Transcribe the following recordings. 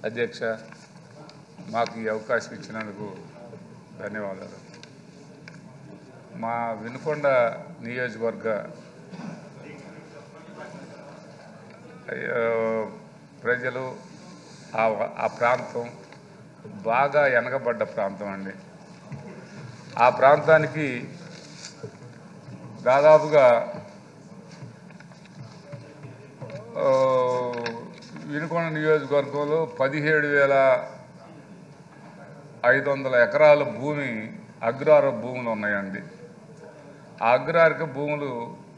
అధ్యక్ష మాకు ఈ అవకాశం ఇచ్చినందుకు ధన్యవాదాలు మా వినుకొండ నియోజకవర్గ ఆ, ప్రజలు ఆ ఆ ప్రాంతం బాగా వెనకబడ్డ ప్రాంతం అండి ఆ ప్రాంతానికి దాదాపుగా ఆ, వినుకొండ నియోజకవర్గంలో పదిహేడు వేల ఐదు వందల ఎకరాల భూమి అగ్రహార భూములు ఉన్నాయండి ఆ అగ్రహారిక భూములు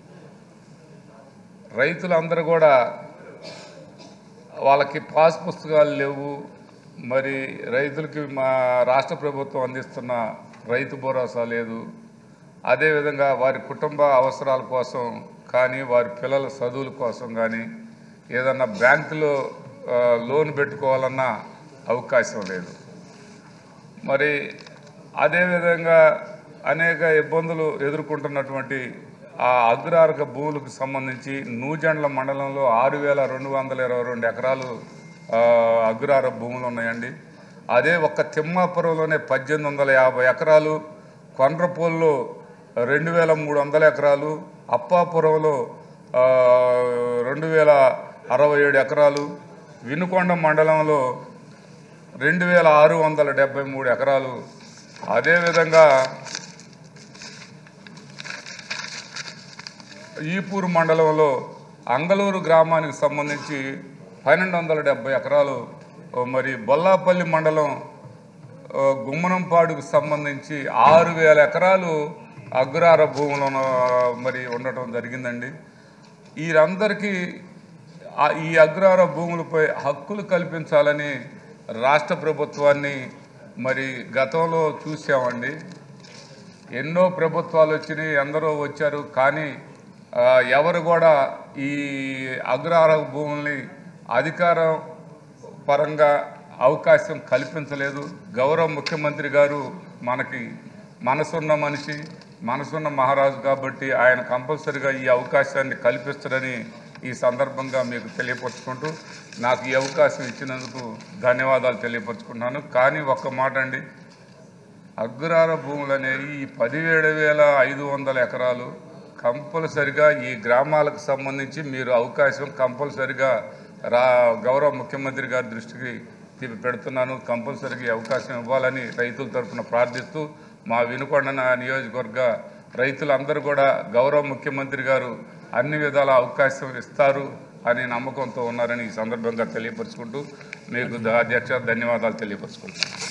రైతులందరూ కూడా వాళ్ళకి పాస్ పుస్తకాలు లేవు మరి రైతులకి మా రాష్ట్ర ప్రభుత్వం అందిస్తున్న రైతు భరోసా లేదు అదేవిధంగా వారి కుటుంబ అవసరాల కోసం కానీ వారి పిల్లల చదువుల కోసం కానీ ఏదన్నా బ్యాంకులో ఆ, లోన్ పెట్టుకోవాలన్నా అవకాశం లేదు మరి అదేవిధంగా అనేక ఇబ్బందులు ఎదుర్కొంటున్నటువంటి ఆ అగ్రహారక భూములకు సంబంధించి నూజండ్ల మండలంలో ఆరు వేల రెండు వందల ఇరవై రెండు ఎకరాలు ఆ, అగ్రహార భూములు ఉన్నాయండి అదే ఒక్క తిమ్మాపురంలోనే పద్దెనిమిది వందల యాభై ఎకరాలు కొండ్రపోల్లో రెండు వేల మూడు వందల ఎకరాలు అప్పాపురంలో ఆ, రెండు వేల అరవై ఏడు ఎకరాలు వినుకొండ మండలంలో రెండు వేల ఆరు వందల డెబ్బై మూడు ఎకరాలు అదేవిధంగా ఈపూరు మండలంలో అంగలూరు గ్రామానికి సంబంధించి పన్నెండు వందల డెబ్బై ఎకరాలు ఓ మరి బొల్లాపల్లి మండలం ఓ గుమ్మనంపాడుకు సంబంధించి ఆరు వేల ఎకరాలు అగ్రహార భూములను మరి ఉండటం జరిగిందండి వీరందరికీ ఆ- ఈ అగ్రహార భూములపై హక్కులు కల్పించాలని రాష్ట్ర ప్రభుత్వాన్ని మరి గతంలో చూసామండి ఎన్నో ప్రభుత్వాలు వచ్చినాయి ఎందరో వచ్చారు కానీ ఆ, ఎవరు కూడా ఈ అగ్రహార భూముల్ని అధికారం పరంగా అవకాశం కల్పించలేదు గౌరవ ముఖ్యమంత్రి గారు మనకి మనసున్న మనిషి మనసున్న మహారాజు కాబట్టి ఆయన కంపల్సరిగా ఈ అవకాశాన్ని కల్పిస్తారని ఈ సందర్భంగా మీకు తెలియపరుచుకుంటూ నాకు ఈ అవకాశం ఇచ్చినందుకు ధన్యవాదాలు తెలియపరుచుకుంటున్నాను కానీ ఒక్క మాట అండి అగ్రహార భూములు అనేవి ఈ పదిహేడు వేల ఐదు వందల ఎకరాలు కంపల్సరిగా ఈ గ్రామాలకు సంబంధించి మీరు అవకాశం కంపల్సరిగా రా గౌరవ ముఖ్యమంత్రి గారి దృష్టికి తీ- పెడుతున్నాను కంపల్సరిగా ఈ అవకాశం ఇవ్వాలని రైతుల తరఫున ప్రార్థిస్తూ మా వినుకొండ నా నియోజకవర్గ రైతులందరూ కూడా గౌరవ ముఖ్యమంత్రి గారు అన్ని విధాల అవకాశం ఇస్తారు అనే నమ్మకంతో ఉన్నారని ఈ సందర్భంగా తెలియపరుచుకుంటూ మీకు ద- అధ్యక్ష ధన్యవాదాలు తెలియపరుచుకుంటున్నాను